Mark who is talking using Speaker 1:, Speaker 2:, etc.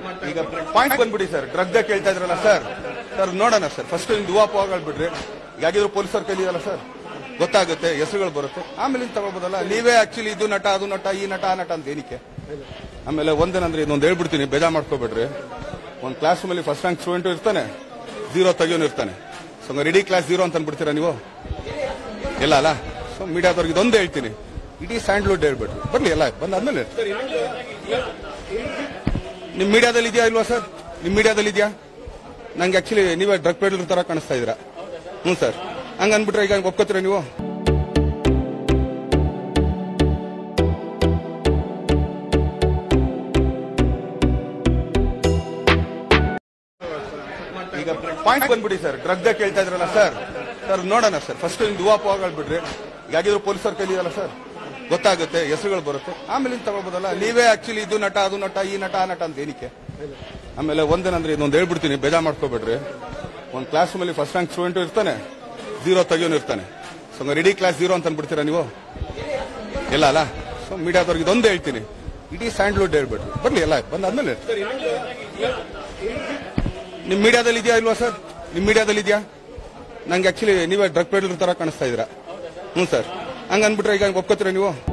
Speaker 1: ಈಗ ಪಾಯಿಂಟ್ ಬಂದ್ಬಿಡಿ sir drug ಕೇಳ್ತಾ ಇದ್ರಲ್ಲ ಸರ್ ಸರ್ ನೋಡೋಣ ಸರ್ ಫಸ್ಟ್ ನಿಮ್ದು ಹೂವಾಪಗಳು ಬಿಡ್ರಿ ಯಾಗಿದ್ರು ಪೊಲೀಸರ ಕೈಲಿದಲ್ಲ ಸರ್ ಗೊತ್ತಾಗುತ್ತೆ ಹೆಸರುಗಳು ಬರುತ್ತೆ ಆಮೇಲೆ ಇದ್ ತಗೊಳ್ಬೋದಲ್ಲ ನೀವೇ ಆಕ್ಚುಲಿ ಇದು ನಟ ಅದು ನಟ ಈ ನಟ ಆ ನಟ ಅಂತ ಏನಕ್ಕೆ ಆಮೇಲೆ ಒಂದೇನಂದ್ರೆ ಇದೊಂದು ಹೇಳ್ಬಿಡ್ತೀನಿ ಬೇಜಾರ್ ಮಾಡ್ಕೋಬೇಡ್ರಿ ಒಂದು ಕ್ಲಾಸ್ ರೂಮಲ್ಲಿ ಫಸ್ಟ್ ರ್ಯಾಂಕ್ ಸ್ಟೂಡೆಂಟ್ ಇರ್ತಾನೆ ಜೀರೋ ತೆಗಿಯೋನು ಇರ್ತಾನೆ ಸೊ ರೆಡಿ ಕ್ಲಾಸ್ ಜೀರೋ ಅಂತ ಅನ್ಬಿಡ್ತೀರಾ ನೀವು ಇಲ್ಲ ಅಲ್ಲ ಸೊ ಮೀಡಿಯಾದವ್ರಿಗೆ ಇದೊಂದು ಹೇಳ್ತೀನಿ ಇಡೀ ಸ್ಯಾಂಡ್ಲುಡ್ ಹೇಳ್ಬಿಟ್ರಿ ಬರ್ಲಿ ಎಲ್ಲ ಬಂದಾದ್ಮೇಲೆ ನಿಮ್ ಮೀಡಿಯಾದಲ್ಲಿ ಇದೆಯಾ ಇಲ್ವಾ ಸರ್ ನಿಮ್ ಮೀಡಿಯಾದಲ್ಲಿ ಇದೆಯಾ ನಂಗೆ ಆಕ್ಚುಲಿ ನೀವೇ ಡ್ರಗ್ ಪೆಡ್ಲರ್ ತರ ಕಾಣಿಸ್ತಾ ಇದೀರಾ ಹ್ಞೂ ಸರ್ ಹಂಗ ಅನ್ಬಿಟ್ರೆ ಈಗ ಒಪ್ಕೋತೀರಾ ನೀವು ಈಗ ಪಾಯಿಂಟ್ ಬಂದ್ಬಿಡಿ ಸರ್ ಡ್ರಗ್ ಕೇಳ್ತಾ ಇದ್ರಲ್ಲ ಸರ್ ಸರ್ ನೋಡೋಣ ಸರ್ ಫಸ್ಟ್ ನಿಮ್ದು ಹೂವಾಪಗಳು ಬಿಡ್ರಿ ಯಾಗಿದ್ರು ಪೊಲೀಸರ ಕೈಲಿದಲ್ಲ ಸರ್ ಗೊತ್ತಾಗುತ್ತೆ ಹೆಸರುಗಳು ಬರುತ್ತೆ ಆಮೇಲೆ ಇದ್ ತಗೊಳ್ಬೋದಲ್ಲ ನೀವೇ ಆಕ್ಚುಲಿ ಇದು ನಟ ಅದು ನಟ ಈ ನಟ ಆ ನಟ ಅಂತ ಏನಕ್ಕೆ ಆಮೇಲೆ ಒಂದೇನಂದ್ರೆ ಇದೊಂದು ಹೇಳ್ಬಿಡ್ತೀನಿ ಬೇಜಾರ್ ಮಾಡ್ಕೋಬೇಡ್ರಿ ಒಂದು ಕ್ಲಾಸ್ ರೂಮಲ್ಲಿ ಫಸ್ಟ್ ರ್ಯಾಂಕ್ ಸ್ಟೂಡೆಂಟ್ ಇರ್ತಾನೆ ಜೀರೋ ತೆಗಿಯೋನು ಇರ್ತಾನೆ ಸೊ ರೆಡಿ ಕ್ಲಾಸ್ ಜೀರೋ ಅಂತ ಅನ್ಬಿಡ್ತೀರಾ ನೀವು ಇಲ್ಲ ಅಲ್ಲ ಸೊ ಮೀಡಿಯಾದವ್ರಿಗೆ ಇದೊಂದು ಹೇಳ್ತೀನಿ ಇಡೀ ಸ್ಯಾಂಡ್ಲುಡ್ ಹೇಳ್ಬಿಟ್ರಿ ಬರ್ಲಿ ಎಲ್ಲ ಬಂದಾದ್ಮೇಲೆ ನಿಮ್ ಮೀಡಿಯಾದಲ್ಲಿ ಇದೆಯಾ ಇಲ್ವಾ ಸರ್ ನಿಮ್ ಮೀಡಿಯಾದಲ್ಲಿ ಇದೆಯಾ ನಂಗೆ ಆಕ್ಚುಲಿ ನೀವೇ ಡ್ರಗ್ ಪೆಡ್ಲರ್ ತರ ಕಾಣಿಸ್ತಾ ಇದೀರಾ ಹ್ಞೂ ಸರ್ ಹಂಗ ಅನ್ಬಿಟ್ರೆ ಈಗ ಒಪ್ಕೋತೀರಾ ನೀವು